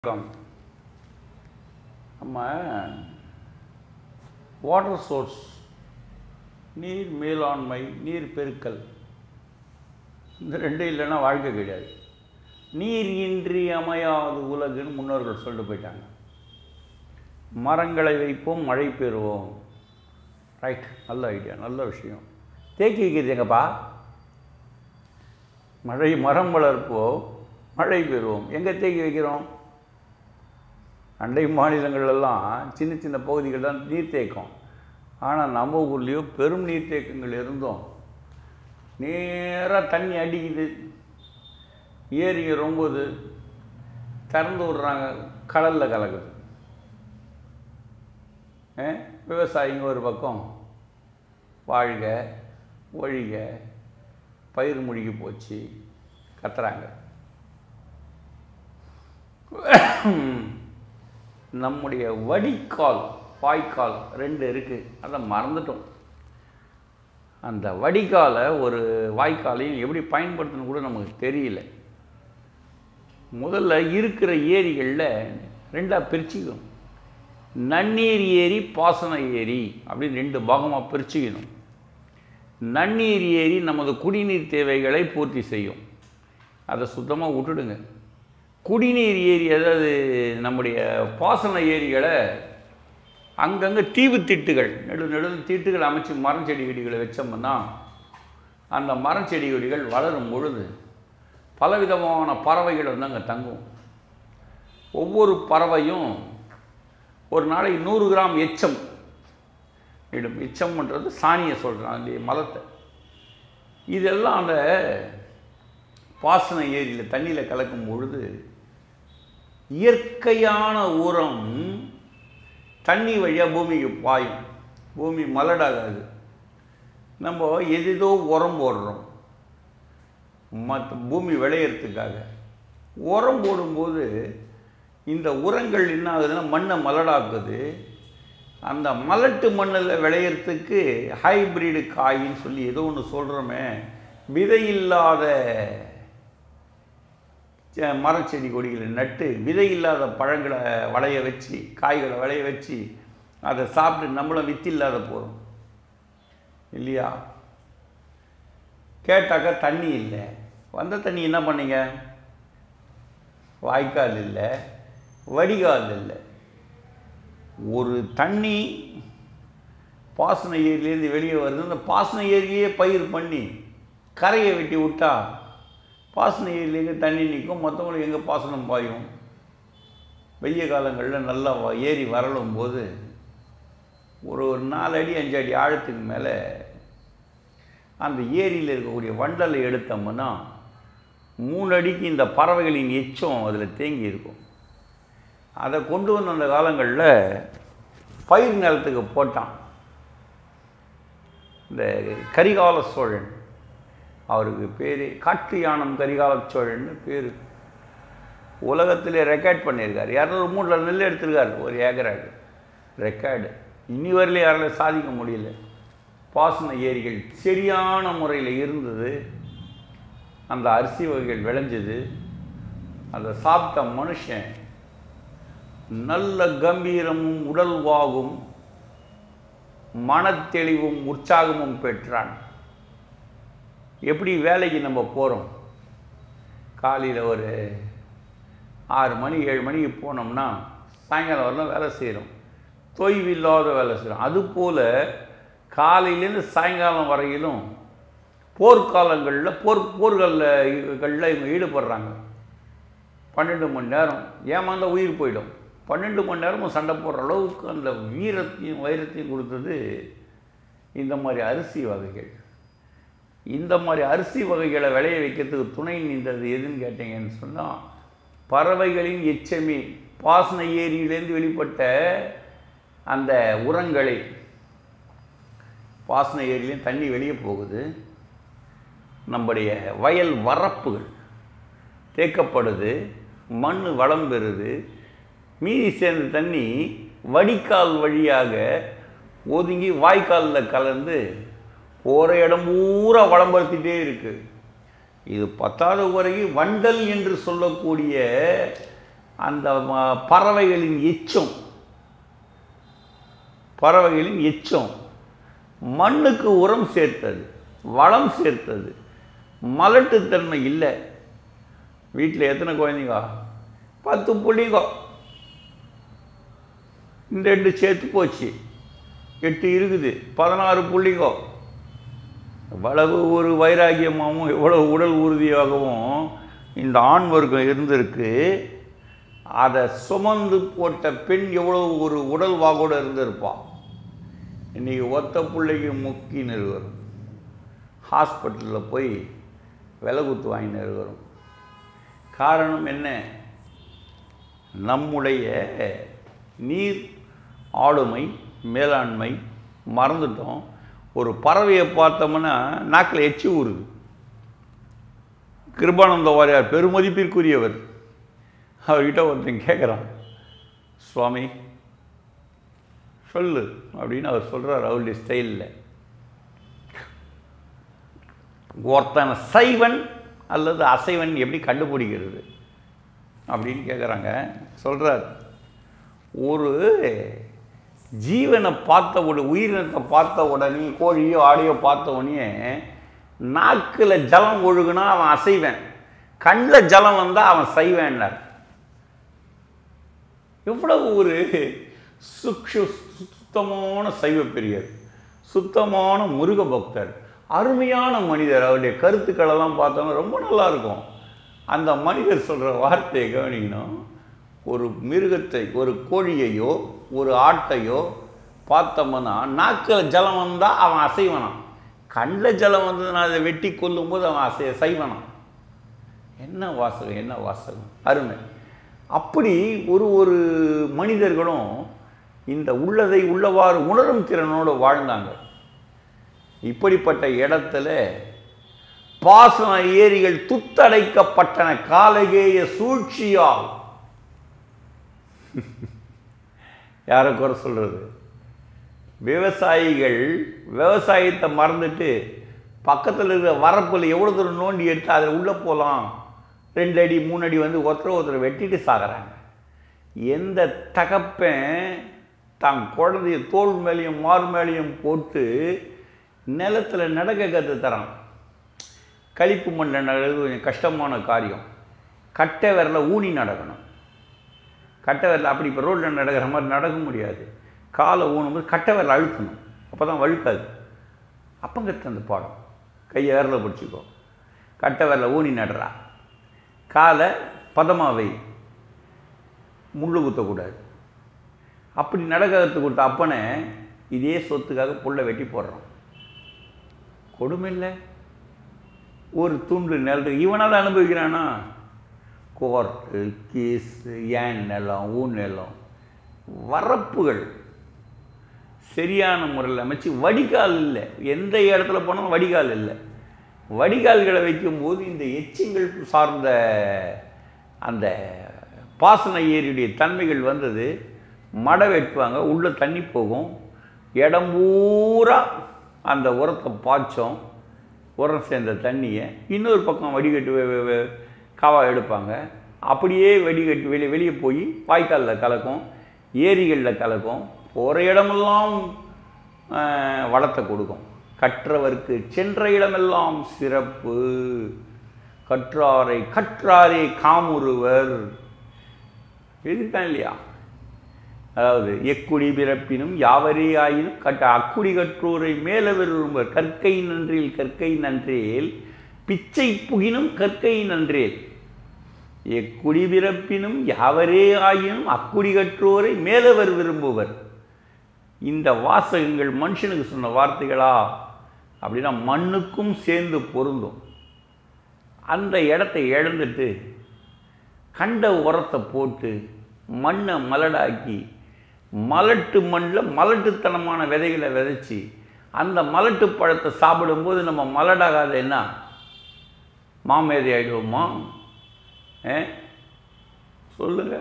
வணக்கம் நம்ம water source நீர் மேலாண்மை நீர் பெருக்கல் இந்த ரெண்டும் இல்லைன்னா வாழ்க்கை கிடையாது நீர் இன்றி அமையாது உலகுன்னு முன்னோர்கள் சொல்லிட்டு போயிட்டாங்க மரங்களை வைப்போம் மழை பெறுவோம் ரைட் நல்ல ஐடியா நல்ல விஷயம் தேக்கி வைக்கிறது எங்கப்பா மழை மரம் வளர்ப்போம் மழை பெறுவோம் எங்கே தேக்கி வைக்கிறோம் அண்டை மாநிலங்களெல்லாம் சின்ன சின்ன பகுதிகள் தான் நீர்த்தேக்கம் ஆனால் நம்ம ஊர்லேயும் பெரும் நீர்த்தேக்கங்கள் இருந்தோம் நேராக தண்ணி அடிக்குது ஏரிங்க ரொம்புது திறந்து விட்றாங்க கடலில் கலக்குது ஆ? விவசாயிங்க ஒரு பக்கம் வாழ்க ஒழிக பயிர் முழுகி போச்சு கத்துறாங்க நம்முடைய வடிகால் வாய்க்கால் ரெண்டு இருக்குது அதை மறந்துட்டோம் அந்த வடிகாலை ஒரு வாய்க்காலையும் எப்படி பயன்படுத்தணும் கூட நமக்கு தெரியல முதல்ல இருக்கிற ஏரிகளில் ரெண்டாக பிரிச்சுக்கணும் நன்னீர் ஏரி பாசன ஏரி அப்படின்னு ரெண்டு பாகமாக பிரிச்சுக்கணும் நன்னீர் ஏரி நமது குடிநீர் தேவைகளை பூர்த்தி செய்யும் அதை சுத்தமாக விட்டுடுங்க குடிநீர் ஏரி அதாவது நம்முடைய பாசன ஏரிகளை அங்கங்கே தீவு திட்டுகள் நடு நடுவில் தீட்டுகள் அமைச்சு மரம் செடி கொடிகளை வச்சோம்னா அந்த மரம் செடி கொடிகள் வளரும் பொழுது பலவிதமான பறவைகள் வந்து அங்கே தங்கும் ஒவ்வொரு பறவையும் ஒரு நாளைக்கு நூறு கிராம் எச்சம் இடும் எச்சம்ன்றது சாணியை சொல்கிறேன் அந்த மலத்தை இதெல்லாம் அந்த பாசன ஏரியில் தண்ணியில் கலக்கும் பொழுது இயற்கையான உரம் தண்ணி வழியாக பூமிக்கு பாயும் பூமி மலடாகாது நம்ம எதேதோ உரம் போடுறோம் மற்ற பூமி விளையிறதுக்காக உரம் போடும்போது இந்த உரங்கள் என்ன ஆகுதுன்னா மண்ணை மலடாக்குது அந்த மலட்டு மண்ணில் விளையிறதுக்கு ஹைப்ரிடு காயின்னு சொல்லி ஏதோ ஒன்று சொல்கிறோமே விதை இல்லாத செ- மரம் செடி கொடிகளை நட்டு விதை இல்லாத பழங்களை வளைய வச்சு காய்களை விளைய வச்சு அதை சாப்பிட்டு நம்மளும் வித்து இல்லாத போகிறோம் இல்லையா கேட்டாக்கா தண்ணி இல்லை வந்த தண்ணி என்ன பண்ணீங்க வாய்க்கால் இல்லை வடிகால் இல்லை ஒரு தண்ணி பாசன ஏரியிலேருந்து வெளியே வருது அந்த பாசன ஏரியே பயிர் பண்ணி கரையை வெட்டி விட்டா பாசன ஏரியில் எங்கே தண்ணி நிற்கும் மற்றவங்களுக்கு எங்கே பாசனம் பாயும் வெய்ய காலங்களில் நல்லா வ- ஏரி வரலும் போது ஒரு ஒரு நாலு அடி அஞ்சு அடி ஆழத்துக்கு மேலே அந்த ஏரியில் இருக்கக்கூடிய வண்டலை எடுத்தோம்னா மூணு அடிக்கு இந்த பறவைகளின் எச்சம் அதில் தேங்கி இருக்கும் அதை கொண்டு வந்து அந்த காலங்களில் பயிர் நிலத்துக்கு போட்டான் இந்த கரிகால சோழன் அவருக்கு பேர் காட்டு யானம் கரிகால சோழன்னு பேர் உலகத்திலே ரெக்கார்ட் பண்ணியிருக்கார் இரநூறு மூணில் நெல் எடுத்திருக்காரு ஒரு ஏக்கராக்கு ரெக்கார்டு இனி வரல யாரால சாதிக்க முடியல பாசன ஏரிகள் சரியான முறையில் இருந்தது அந்த அரிசி வகைகள் விளைஞ்சது அதை சாப்பிட்ட மனுஷன் நல்ல கம்பீரமும் உடல்வாகும் மனத்தெளிவும் உற்சாகமும் பெற்றான் எப்படி வேலைக்கு நம்ம போகிறோம் காலையில் ஒரு ஆறு மணி ஏழு மணிக்கு போனோம்னா சாயங்காலம் வரலாம் வேலை செய்கிறோம் தொய்வு இல்லாத வேலை செய்கிறோம் அதுபோல் காலையிலேருந்து சாயங்காலம் வரையிலும் போர்க்காலங்களில் போர் போர்களில் இவங்க ஈடுபடுறாங்க பன்னெண்டு மணி நேரம் ஏமாந்தா உயிர் போயிடும் பன்னெண்டு மணி நேரமும் சண்டை போடுற அளவுக்கு அந்த வீரத்தையும் வைரத்தையும் கொடுத்தது இந்த மாதிரி அரிசி வகைகள் இந்த மாதிரி அரிசி வகைகளை விளைய வைக்கிறதுக்கு துணை நின்றது எதுன்னு கேட்டீங்கன்னு சொன்னால் பறவைகளின் எச்சமே பாசன ஏரியிலேருந்து வெளிப்பட்ட அந்த உரங்களை பாசன ஏரியிலேருந்து தண்ணி வெளியே போகுது நம்முடைய வயல் வரப்புகள் தேக்கப்படுது மண் வளம் பெறுது மீதி சேர்ந்த தண்ணி வடிகால் வழியாக ஒதுங்கி வாய்க்காலில் கலந்து போகிற இடம் பூரா வளம்படுத்திட்டே இருக்குது இது பத்தாவது வரைக்கும் வண்டல் என்று சொல்லக்கூடிய அந்த ம- பறவைகளின் எச்சம் பறவைகளின் எச்சம் மண்ணுக்கு உரம் சேர்த்தது வளம் சேர்த்தது மலட்டுத்தன்மை இல்லை வீட்டில் எத்தனை குழந்தைங்க பத்து புள்ளிங்க இந்த ரெண்டு சேர்த்து போச்சு எட்டு இருக்குது பதினாறு புள்ளிங்கோ இவ்வளவு ஒரு வைராகியமாகவும் இவ்வளவு உடல் உறுதியாகவும் இந்த ஆண் வர்க்கம் இருந்திருக்கு அதை சுமந்து போட்ட பெண் எவ்வளவு ஒரு உடல் வாகோடு இருந்திருப்பான் இன்னைக்கு ஒத்த பிள்ளைக்கு முக்கின்னு இருக்கிறோம் ஹாஸ்பிட்டலில் போய் விலை குத்து வாங்கின்னு இருக்கிறோம் காரணம் என்ன நம்முடைய நீர் ஆளுமை மேலாண்மை மறந்துட்டோம் ஒரு பறவையை பார்த்தோம்னா நாக்கில் எச்சி ஊறுது கிருபானந்த வாரியார் பெருமதிப்பிற்குரியவர் அவர்கிட்ட ஒருத்தன் கேட்குறான் சுவாமி சொல்லு அப்படின்னு அவர் சொல்கிறார் அவருடைய ஸ்டைலில் ஒருத்தன் சைவன் அல்லது அசைவன் எப்படி கண்டுபிடிக்கிறது அப்படின்னு கேட்குறாங்க சொல்கிறார் ஒரு ஜீவனை பார்த்த உடனே உயிரினத்தை பார்த்த உடனே கோழியோ ஆடியோ பார்த்த உடனே நாக்கில் ஜலம் ஒழுகுனா அவன் அசைவன் கண்ணில் ஜலம் வந்தால் அவன் சைவன்னார் எவ்வளவு ஒரு சுக்ஷு சுத்தமான சைவ பிரியர் சுத்தமான முருக பக்தர் அருமையான மனிதர் அவருடைய கருத்துக்களெல்லாம் பார்த்தோம்னா ரொம்ப நல்லா இருக்கும் அந்த மனிதர் சொல்கிற வார்த்தையை கவனிக்கணும் ஒரு மிருகத்தை ஒரு கோழியையோ ஒரு ஆட்டையோ பார்த்தோம்னா நாக்கில் ஜலம் வந்தால் அவன் அசைவனான் கண்ணில் ஜலம் வந்ததுன்னா அதை வெட்டி கொல்லும்போது அவன் அசை சைவனான் என்ன வாசகம் என்ன வாசகம் அருமை அப்படி ஒரு ஒரு மனிதர்களும் இந்த உள்ளதை உள்ளவாறு உணரும் திறனோடு வாழ்ந்தாங்க இப்படிப்பட்ட இடத்துல பாசன ஏரிகள் துத்தடைக்கப்பட்டன காலகேய சூழ்ச்சியால் யாரை குறை சொல்றது விவசாயிகள் விவசாயத்தை மறந்துட்டு பக்கத்தில் இருக்கிற வரப்பில் எவ்வளோ தூரம் நோண்டி எடுத்து அதில் உள்ளே போகலாம் ரெண்டு அடி மூணு அடி வந்து ஒருத்தர் ஒருத்தர் வெட்டிட்டு சாகுறாங்க எந்த தகப்பன் தான் குழந்தைய தோல் மேலேயும் மார் மேலேயும் போட்டு நிலத்தில் நடக்க கற்று தரான் கழிப்பு மண்ணில் நடக்கிறது கொஞ்சம் கஷ்டமான காரியம் கட்டை விரல ஊனி நடக்கணும் கட்டை விரல அப்படி இப்போ ரோட்டில் நடக்கிற மாதிரி நடக்க முடியாது காலை ஊனும்போது கட்டை விரல அழுத்தணும் அப்போ தான் வழுக்காது அப்போ கற்று அந்த பாடம் கையை விரல பிடிச்சிக்கோ கட்டை விரல ஊனி நடுறா காலை பதமாக வை முள்ளு குத்தக்கூடாது அப்படி நடக்க கற்றுக் கொடுத்த அப்பனை இதே சொத்துக்காக புல்லை வெட்டி போடுறான் கொடுமை இல்லை ஒரு துண்டு நிலத்துக்கு இவனால் அனுபவிக்கிறானா கோர்ட்டு கேஸு ஏன் நிலம் ஊன் நிலம் வரப்புகள் சரியான முறையில் அமைச்சு வடிகால் இல்லை எந்த இடத்துல போனாலும் வடிகால் இல்லை வடிகால்களை வைக்கும்போது இந்த எச்சங்கள் சார்ந்த அந்த பாசன ஏரியுடைய தன்மைகள் வந்தது மடை வெட்டுவாங்க உள்ளே தண்ணி போகும் இடம் பூரா அந்த உரத்தை பாய்ச்சோம் உரம் சேர்ந்த தண்ணியை இன்னொரு பக்கம் வடிகட்டு வெ- வெ- வெ- காவா எடுப்பாங்க அப்படியே வடிகட்டி வெளியே வெளியே போய் வாய்க்காலில் கலக்கும் ஏரிகளில் கலக்கும் போகிற இடமெல்லாம் ஆஹ், வளத்தை கொடுக்கும் கற்றவர்க்கு சென்ற இடமெல்லாம் சிறப்பு கற்றாரை கற்றாரே காமுறுவர் எழுதியிருக்கான் இல்லையா அதாவது எக்குடி பிறப்பினும் யாவரே ஆயினும் கட்ட அக்குடி கற்றோரை மேல விரும்புவர் கற்கை நன்றில் கற்கை நன்றேல் பிச்சை புகினும் கற்கை நன்றேல் எக்குடி பிறப்பினும் யாவரே ஆயினும் அக்குடி கற்றோரை மேலவர் விரும்புவர் இந்த வாசகங்கள் மனுஷனுக்கு சொன்ன வார்த்தைகளா அப்படின்னா மண்ணுக்கும் சேர்ந்து பொருந்தும் அந்த இடத்த இழந்துட்டு கண்ட உரத்தை போட்டு மண்ணை மலடாக்கி மலட்டு மண்ணில் மலட்டுத்தனமான விதைகளை விதைச்சி அந்த மலட்டு பழத்தை சாப்பிடும்போது நம்ம மலடாகாத என்ன மாமேதை ஆகிடுவோமா ஏ சொல்லுங்க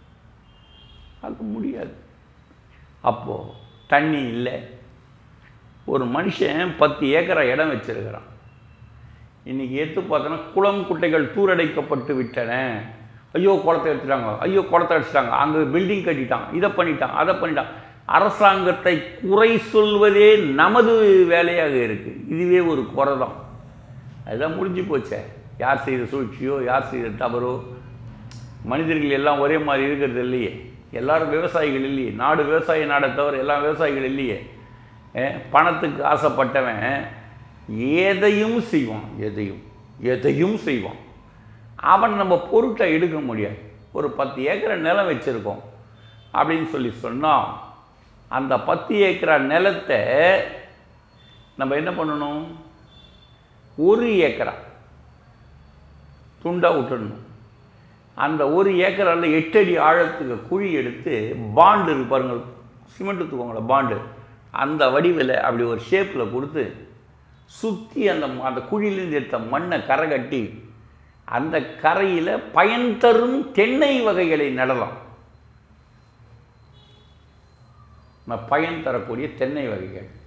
அது முடியாது அப்போது தண்ணி இல்லை ஒரு மனுஷன் பத்து ஏக்கரை இடம் வச்சிருக்கிறான் இன்றைக்கி எடுத்து பார்த்தோன்னா குளம் குட்டைகள் தூரடைக்கப்பட்டு விட்டன ஐயோ குளத்தை எடுத்துட்டாங்க ஐயோ குளத்தை அடிச்சிட்டாங்க அங்கே பில்டிங் கட்டிட்டான் இதை பண்ணிட்டான் அதை பண்ணிட்டான் அரசாங்கத்தை குறை சொல்வதே நமது வேலையாக இருக்குது இதுவே ஒரு குறை தான் அதுதான் முடிஞ்சு போச்சே யார் செய்த சூழ்ச்சியோ யார் செய்த தவறோ மனிதர்கள் எல்லாம் ஒரே மாதிரி இருக்கிறது இல்லையே எல்லாரும் விவசாயிகள் இல்லையே நாடு விவசாய நாடை தவிர எல்லாம் விவசாயிகள் இல்லையே அஹ், பணத்துக்கு ஆசைப்பட்டவன் எதையும் செய்வான் எதையும் எதையும் செய்வான் அவன் நம்ம பொருட்டை எடுக்க முடியாது ஒரு பத்து ஏக்கரை நிலம் வச்சுருக்கோம் அப்படின்னு சொல்லி சொன்னால் அந்த பத்து ஏக்கரா நிலத்தை நம்ம என்ன பண்ணணும் ஒரு ஏக்கரா துண்டாக விட்டுடணும் அந்த ஒரு ஏக்கரால எட்டு அடி ஆழத்துக்கு குழி எடுத்து பாண்டு இருக்கு பாருங்கள் சிமெண்ட் தூக்குவாங்களே பாண்டு அந்த வடிவில் அப்படி ஒரு ஷேப்பில் கொடுத்து சுற்றி அந்த ம- அந்த குழியிலேருந்து எடுத்த மண்ணை கரை கட்டி அந்த கரையில் பயன் தரும் தென்னை வகைகளை நடலாம் ம- பயன் தரக்கூடிய தென்னை வகைகள்